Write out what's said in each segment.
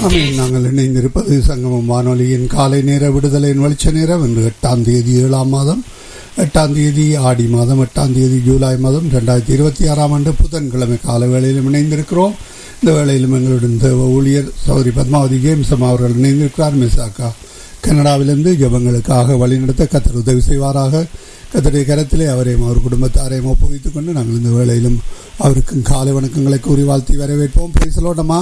ஆமீன் நாங்கள் இணைந்திருப்பது சங்கமம் வானொலியின் காலை நேர விடுதலையின் வெளிச்ச நேரம் இன்று எட்டாம் தேதி ஏழாம் மாதம் எட்டாம் தேதி ஆடி மாதம் எட்டாம் தேதி ஜூலை மாதம் ரெண்டாயிரத்தி இருபத்தி ஆறாம் ஆண்டு புதன்கிழமை கால வேளையிலும் இணைந்திருக்கிறோம் இந்த வேளையிலும் எங்களுடன் தேவ ஊழியர் சௌரி பத்மாவதி ஜேம்சம் அவர்கள் இணைந்திருக்கிறார் மிஸ்ஸாக்கா கனடாவிலிருந்து ஜபங்களுக்காக வழிநடத்த கத்தர் உதவி செய்வாராக கத்தருடைய கரத்திலே அவரையும் அவர் குடும்பத்தாரையும் ஒப்புவித்துக் கொண்டு நாங்கள் இந்த வேளையிலும் அவருக்கும் காலை வணக்கங்களை கூறி வாழ்த்தி வரவேற்போம் பேசலோட்டமா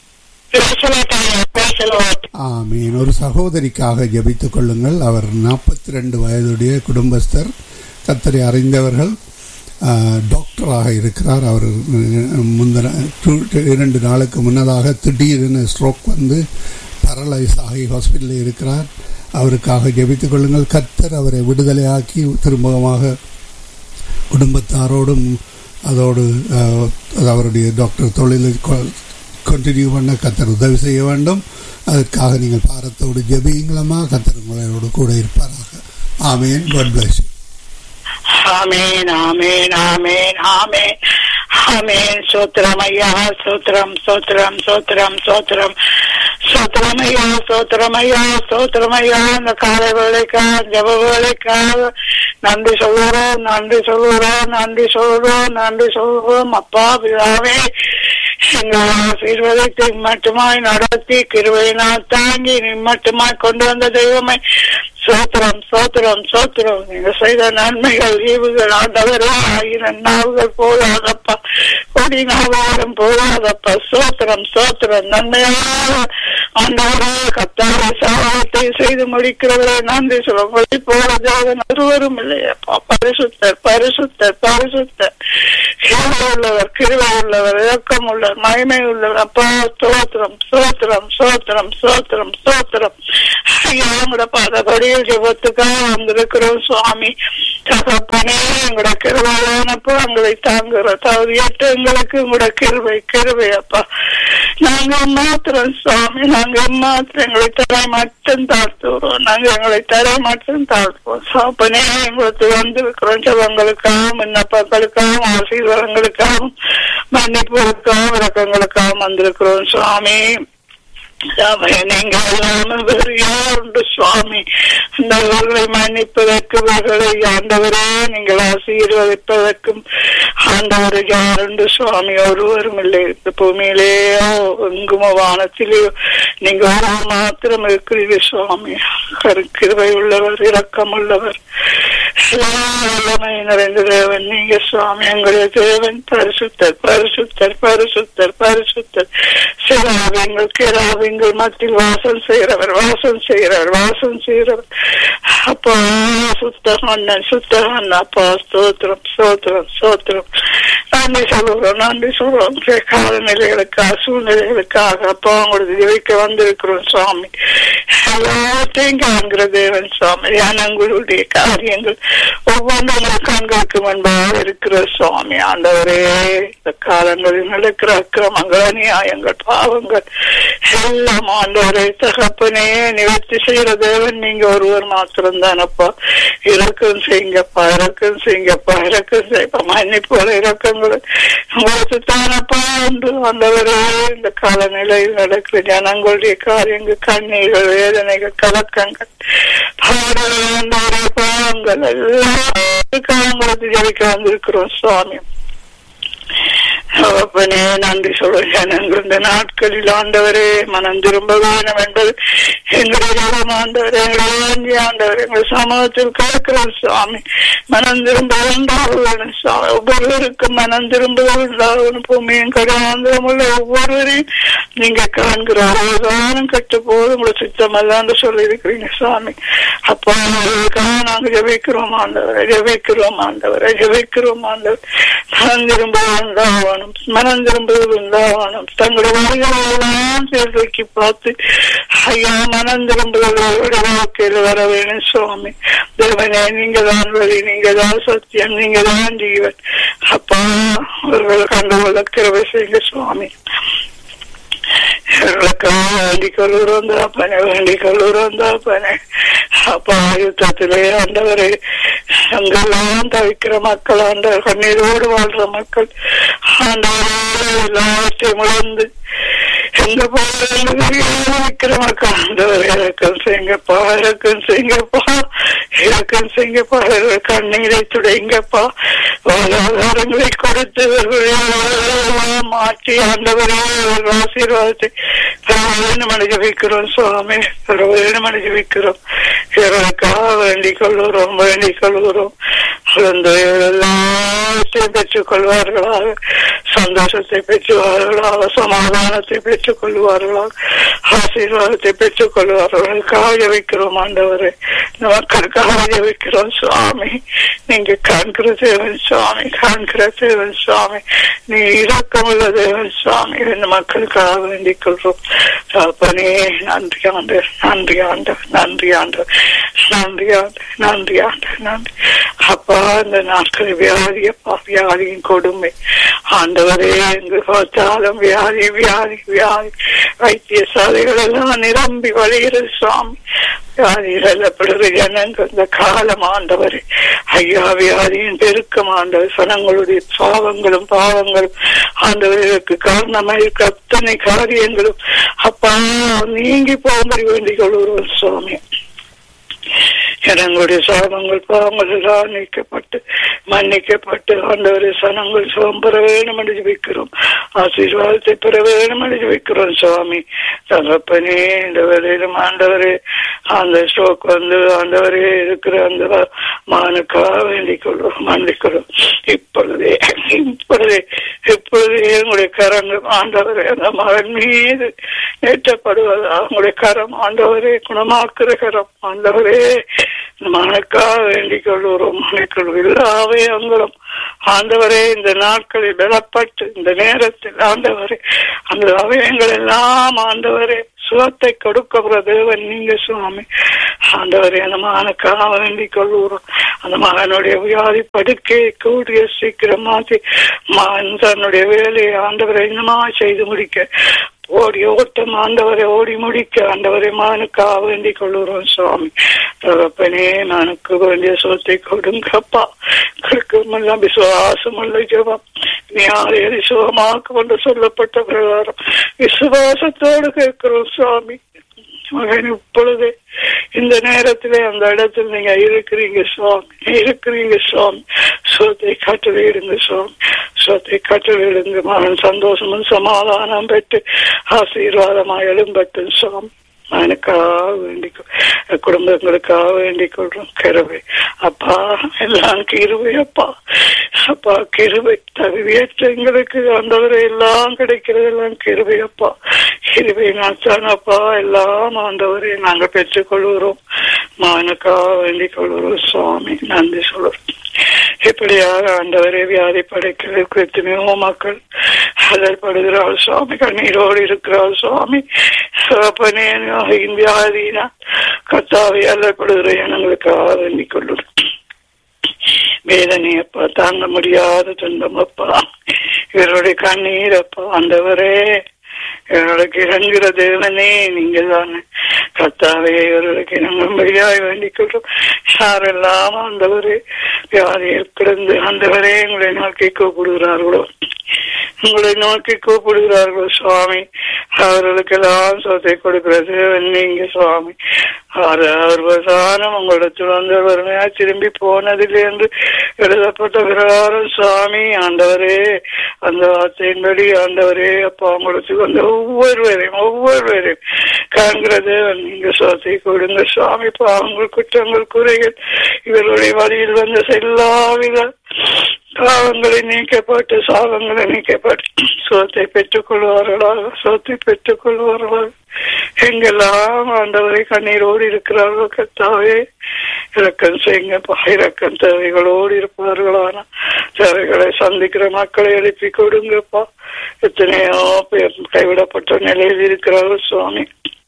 ஆமீன் ஒரு சகோதரிக்காக ஜபித்துக் கொள்ளுங்கள் அவர் நாற்பத்தி ரெண்டு வயதுடைய குடும்பஸ்தர் கத்தரை அறிந்தவர்கள் டாக்டராக இருக்கிறார் அவர் முந்தின இரண்டு நாளுக்கு முன்னதாக திடீரென ஸ்ட்ரோக் வந்து பரலைஸ் ஆகி ஹாஸ்பிட்டலில் இருக்கிறார் அவருக்காக ஜெபித்துக் கொள்ளுங்கள் கத்தர் அவரை விடுதலையாக்கி திரும்பமாக குடும்பத்தாரோடும் அதோடு அவருடைய டாக்டர் தொழிலை கண்டினியூ பண்ண கத்தர் உதவி செய்ய வேண்டும் அதற்காக நீங்கள் பாரத்தோடு ஜெபியுங்களமா கத்தர் உங்களோடு கூட இருப்பாராக ஆமேன் காட் பிளஸ் ஆமேன் ஆமேன் ஆமேன் ஆமேன் ஆமேன் சோத்திரம் ஐயா சோத்திரம் சோத்திரம் சோத்திரம் சோத்திரம் சோத்திரம் ஐயா சோத்திரம் ஐயா சோத்திரம் ஐயா இந்த காலை வேலைக்கா ஜப வேலைக்கா நன்றி சொல்லுறோம் நன்றி சொல்லுறோம் நன்றி சொல்லுறோம் நன்றி சொல்லுவோம் அப்பா பிதாவே எங்கள் ஆசீர்வாதத்தை மட்டுமாய் நடத்தி கிருவையினால் தாங்கி மட்டுமாய் கொண்டு வந்த தெய்வமே சோத்திரம் சோத்திரம் சோத்திரம் நீங்க செய்த நன்மைகள் ஈவுகள் ஆண்டவரே ஆயிரம் நாவுகள் போதாதப்பா கொடி நாவாரம் போதாதப்பா சோத்திரம் சோத்திரம் நன்மையாக ஆண்டவரே கத்தார சாதத்தை செய்து முடிக்கிறவரே நன்றி சொல்ல உங்களை போல ஜாதன் ஒருவரும் இல்லையப்பா பரிசுத்தர் பரிசுத்தர் பரிசுத்தர் கிருவை உள்ளவர் கிருவை உள்ளவர் இறக்கம் உள்ளவர் மகிமை உள்ளவர் அப்பா சோத்திரம் சோத்திரம் சோத்திரம் சோத்திரம் சோத்திரம் ஐயா உங்களோட பாதபடியில் ஜெபத்துக்காக வந்திருக்கிறோம் சுவாமி தகப்பனே எங்களோட கிருவானப்போ எங்களை தாங்குற தகுதியற்ற எங்களுக்கு உங்களோட கிருவை கிருவை அப்பா நாங்க மாத்திரம் சுவாமி நாங்க மாத்திரம் எங்களை தரை மட்டும் தாழ்த்துறோம் நாங்க எங்களை தரை மட்டும் தாழ்த்துவோம் சாப்பனே எங்களுக்கு வந்திருக்கிறோம் ஜபங்களுக்காகவும் விண்ணப்பங்களுக்காகவும் ஆசீர்வாதங்களுக்காகவும் மன்னிப்புகளுக்காகவும் விளக்கங்களுக்காகவும் வந்திருக்கிறோம் சுவாமி நீங்கள் இல்லாமல் வேறு யாருண்டு சுவாமி அந்தவர்களை மன்னிப்பதற்கு இவர்களை ஆண்டவரே நீங்கள் ஆசீர்வதிப்பதற்கும் ஆண்டவர் யாருண்டு சுவாமி ஒருவரும் இல்லை இந்த பூமியிலேயோ எங்குமோ வானத்திலேயோ நீங்க ஒரு மாத்திரம் இருக்கிறீர்கள் சுவாமி கருக்கிருவை உள்ளவர் இரக்கம் உள்ளவர் நிறைந்த தேவன் நீங்க சுவாமி எங்களுடைய தேவன் பரிசுத்தர் பரிசுத்தர் பரிசுத்தர் பரிசுத்தர் சிறாவிங்கள் கிராவிங்கள் மத்தியில் வாசம் செய்கிறவர் வாசம் செய்கிறவர் வாசம் செய்கிறவர் அப்பா சுத்த மன்னன் சுத்த மன்னன் அப்பா ஸ்தோத்திரம் ஸ்தோத்திரம் ஸ்தோத்திரம் நன்றி சொல்லுறோம் நன்றி சொல்றோம் காலநிலைகளுக்காக சூழ்நிலைகளுக்காக அப்பா உங்களுக்கு ஜெயிக்க வந்திருக்கிறோம் சுவாமி எல்லாத்தையும் காண்கிற தேவன் சுவாமி ஞானங்களுடைய காரியங்கள் ஒவ்வொன்றும் கண்களுக்கு முன்பாக இருக்கிற சுவாமி ஆண்டவரே இந்த காலங்களில் நடக்கிற அக்கிரமங்கள் அநியாயங்கள் பாவங்கள் எல்லாம் ஆண்டவரே தகப்பனே நிவர்த்தி செய்யற தேவன் நீங்க ஒருவர் மாத்திரம் தானப்பா இறக்கம் செய்யுங்கப்பா இறக்கம் செய்யுங்கப்பா இறக்கம் செய்யப்பா மன்னிப்புகளை இறக்கங்களை உங்களுக்கு தானப்பா என்று ஆண்டவரே இந்த காலநிலையில் நடக்கிற ஜனங்களுடைய காரியங்கள் கண்ணீர்கள் வேதனைகள் கலக்கங்கள் பாடல்கள் பாவங்கள் எல்லாம் உங்களுக்கு ஜெயிக்க வந்திருக்கிறோம் சுவாமி அவப்பனே நன்றி சொல்ல ஜனங்கள் இந்த நாட்களில் ஆண்டவரே மனம் திரும்ப வேணும் என்பது எங்களுடைய ஆண்டவர் எங்களை ஆண்டவர் எங்கள் சமூகத்தில் கேட்கிறோம் சுவாமி மனம் திரும்ப உண்டாக வேணும் சுவாமி ஒவ்வொருவருக்கும் மனம் திரும்ப உண்டாகணும் பூமியும் கடாந்திரம் உள்ள ஒவ்வொருவரையும் நீங்க காண்கிற அவதானம் கட்டு போது உங்களை சித்தம் அல்லாண்டு சொல்லி இருக்கிறீங்க சுவாமி அப்பா நாங்க ஜெபிக்கிறோம் ஆண்டவரை ஜெபிக்கிறோம் ஆண்டவரை ஜெபிக்கிறோம் ஆண்டவர் மனம் திரும்ப உண்டாகணும் மனம் திரும்புவது உண்டாகணும் தங்களுடைய வழிகளெல்லாம் சேர்வைக்கு பார்த்து ஐயா மனம் திரும்புவதோட வாழ்க்கையில் வர வேணும் சுவாமி தேவனே நீங்க தான் வழி நீங்க தான் சத்தியம் நீங்க தான் ஜீவன் அப்பா அவர்களை கண்டு வளர்க்கிற செய்யுங்க சுவாமி எங்களுக்காக வேண்டிக் கொள்ளுறோம் தாப்பனே வேண்டிக் கொள்ளுறோம் தாப்பனே அப்பா யுத்தத்திலே ஆண்டவரே அங்கெல்லாம் தவிக்கிற மக்கள் ஆண்டவர் கண்ணீரோடு வாழ்ற மக்கள் ஆண்டவரே எல்லாவற்றையும் உணர்ந்து எங்க போகிறோம் ஆண்டவர் இறக்கம் செய்யுங்கப்பா இறக்கம் செய்யுங்கப்பா இறக்கம் செய்யுங்கப்பா இவர்கள் கண்ணீரை துடைங்கப்பா வாழ்வாதாரங்களை கொடுத்து இவர்களுடைய வாழ்வாதாரங்களை மாற்றி ஆண்டவரே இவர்கள் ஆசீர்வாதத்தை பரவாயில்லை அடைஞ்சு வைக்கிறோம் சுவாமி பரவாயில்லை அடைஞ்சு வைக்கிறோம் இவர்களுக்காக வேண்டிக் கொள்கிறோம் வேண்டிக் கொள்கிறோம் எல்லாத்தையும் பெற்றுக் கொள்வார்களாக சந்தோஷத்தை பெற்றுவார்களாக சமாதானத்தை பெற்றுக் கொள்வார்களாக ஆசீர்வாதத்தை பெற்றுக் கொள்வார்களுக்காக வைக்கிறோம் ஆண்டவரே இந்த மக்களுக்காக வைக்கிறோம் சுவாமி நீங்க காண்கிற தேவன் சுவாமி காண்கிற தேவன் சுவாமி நீ இரக்கமுள்ள தேவன் சுவாமி இந்த மக்களுக்காக வேண்டிக் கொள்றோம் அப்பனே நன்றி ஆண்டு நன்றி ஆண்டு நன்றி ஆண்டு நன்றி ஆண்டு நன்றி ஆண்டு நன்றி அப்பா இந்த நாட்கள் வியாதி அப்பா வியாதியின் கொடுமை ஆண்டவரே எங்கு பார்த்தாலும் வியாதி வியாதி வியாதி வைத்தியசாலைகள் எல்லாம் நிரம்பி வழிகிறது சுவாமி வியாதிகளப்படுகிற ஜனங்கள் இந்த காலம் ஆண்டவர் ஐயா வியாதியின் பெருக்கம் ஆண்டவர் சனங்களுடைய பாவங்களும் பாவங்களும் ஆண்டவர்களுக்கு காரணமாக இருக்க அத்தனை காரியங்களும் அப்பா நீங்கி போகும்படி வேண்டிக் கொள்கிறோம் சுவாமி ஜனங்களுடைய சாபங்கள் பாவங்கள் எல்லாம் நீக்கப்பட்டு மன்னிக்கப்பட்டு ஆண்டவரை சனங்கள் சுகம் பெற வேணும் என்று ஜபிக்கிறோம் ஆசீர்வாதத்தை பெற வேணும் என்று ஜபிக்கிறோம் சுவாமி தகப்பனே இந்த வேலையிலும் ஆண்டவரே அந்த ஸ்ட்ரோக் வந்து ஆண்டவரே இருக்கிற அந்த மகனுக்காக வேண்டிக் கொள்வோம் மன்னிக்கிறோம் இப்பொழுதே இப்பொழுதே இப்பொழுதே எங்களுடைய கரங்கள் ஆண்டவரே அந்த மகன் மீது நேற்றப்படுவது அவங்களுடைய கரம் ஆண்டவரே குணமாக்குற கரம் ஆண்டவரே மனக்காக வேண்டிக் கொள்கிறோம் மன்னிக்கொள்வோம் எல்லா அவயங்களும் ஆண்டவரே இந்த நாட்களில் பலப்பட்டு இந்த நேரத்தில் ஆண்டவரே அந்த அவயங்கள் எல்லாம் ஆண்டவரே சுகத்தை கொடுக்கிற தேவன் நீங்க சுவாமி ஆண்டவரே அந்த மகனுக்காக வேண்டிக் கொள்கிறோம் அந்த மகனுடைய வியாதி படுக்கையை கூடிய சீக்கிரம் மாற்றி மகன் தன்னுடைய வேலையை ஆண்டவரை இன்னமா செய்து முடிக்க ஓடி ஓட்டம் ஆண்டவரை ஓடி முடிக்க ஆண்டவரை மகனுக்காக வேண்டிக் கொள்கிறோம் சுவாமி தகப்பனே மனுக்கு வேண்டிய சொத்தை கொடுங்கப்பா கொடுக்கமெல்லாம் விசுவாசம் உள்ள ஜபம் நீ ஆலையை சுகமாக்கு என்று சொல்லப்பட்ட பிரகாரம் விசுவாசத்தோடு கேட்கிறோம் சுவாமி மகன் இப்பொழுது இந்த நேரத்திலே அந்த இடத்துல நீங்க இருக்கிறீங்க சுவாமி இருக்கிறீங்க சுவாமி சொத்தை கட்டளையிடுங்க சுவாமி சொத்தை கட்டளையிடுங்க மகன் சந்தோஷமும் சமாதானம் பெற்று ஆசீர்வாதமாக எழும்பட்டும் சுவாமி மகனுக்காக வேண்டிக் குடும்பங்களுக்காக வேண்டிக் கொள்றோம் கிருவை அப்பா எல்லாம் கிருவை அப்பா அப்பா கிருவை தகுதியற்ற எங்களுக்கு ஆண்டவரை எல்லாம் கிடைக்கிறது எல்லாம் கிருவை அப்பா கிருவை நாச்சான் அப்பா எல்லாம் ஆண்டவரை நாங்கள் பெற்றுக் கொள்கிறோம் மகனுக்காக வேண்டிக் கொள்கிறோம் சுவாமி நன்றி சொல்றோம் இப்படியாக ஆண்டவரே வியாதி படைக்கிறதுக்கு எத்தனையோ மக்கள் அலர்படுகிறாள் சுவாமி கண்ணீரோடு இருக்கிறாள் சுவாமி அப்பனே வியாதினா கத்தாவை அலர்படுகிற எண்ணங்களுக்காக வேண்டிக் கொள்ளும் வேதனையப்பா தாங்க முடியாத துன்பம் அப்பா இவருடைய கண்ணீர் அப்பா ஆண்டவரே இவர்களுக்கு இறங்குகிற தேவனே நீங்கள் தான் கத்தாவே இவர்களுக்கு இறங்கும்படியாய் வேண்டிக் கொள்றோம் யாரெல்லாம் ஆண்டவரே வியாதியில் கிடந்து ஆண்டவரே உங்களை நோக்கி கூப்பிடுகிறார்களோ உங்களை நோக்கி கூப்பிடுகிறார்களோ சுவாமி அவர்களுக்கெல்லாம் சொத்தை கொடுக்கிறது நீங்க சுவாமி அவர்வசானம் உங்களிடத்தில் வந்து வறுமையா திரும்பி போனதில்லை என்று எழுதப்பட்ட பிரகாரம் சுவாமி ஆண்டவரே அந்த வார்த்தையின்படி ஆண்டவரே அப்பா உங்களுக்கு வந்து ஒவ்வொருவரையும் ஒவ்வொருவரையும் காண்கிறது நீங்க சொத்தை கொடுங்க சுவாமி பாவங்கள் குற்றங்கள் குறைகள் இவர்களுடைய வழியில் வந்த எல்லாவித பாவங்களை நீக்கப்பட்டு சாபங்களை நீக்கப்பட்டு சோத்தை பெற்றுக் கொள்வார்களாக சோத்தை பெற்றுக் கொள்வார்களாக எங்கெல்லாம் ஆண்டவரை கண்ணீரோடு இருக்கிறார்களோ கத்தாவே இறக்கம் செய்யுங்கப்பா இறக்கம் தேவைகளோடு இருப்பார்களான தேவைகளை சந்திக்கிற மக்களை எழுப்பி கொடுங்கப்பா எத்தனையோ பேர் கைவிடப்பட்ட நிலையில் இருக்கிறார்கள் சுவாமி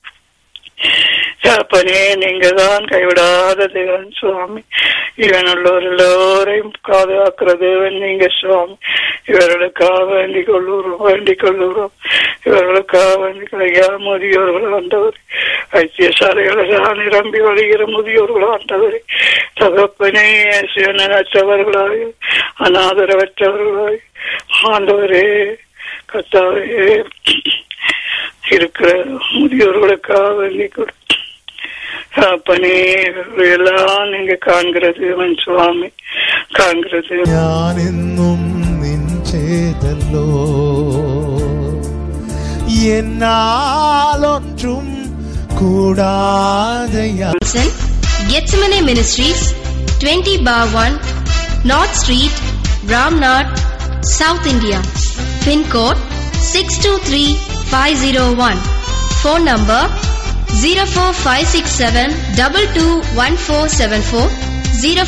அப்பனே நீங்க தான் கைவிடாத தேவன் சுவாமி இவன் உள்ளோர் எல்லோரையும் பாதுகாக்கிற தேவன் நீங்க சுவாமி இவர்களுக்காக வேண்டிக் கொள்ளுறோம் வேண்டிக் கொள்ளுறோம் இவர்களுக்காக வேண்டிக் ஐயா முதியோர்கள் ஆண்டவர் வைத்தியசாலைகளெல்லாம் நிரம்பி வழிகிற முதியோர்கள் ஆண்டவர் தகப்பனே சிவனற்றவர்களாய் அநாதரவற்றவர்களாய் ஆண்டவரே கத்தாவே இருக்கிற முதியோர்களுக்காக வேண்டி கொடு அப்பனே எல்லாம் நீங்க காண்கிறது அவன் சுவாமி காண்கிறது ഞാനെന്നും നിഞ്ചേതല്ലോ എന്നാലൊന്നും കൂടാതെയാ Johnson, Getsemane Ministries, 20 bar 1, North Street, Ramnad, South India. Pin code 623501. Phone number 04567 221474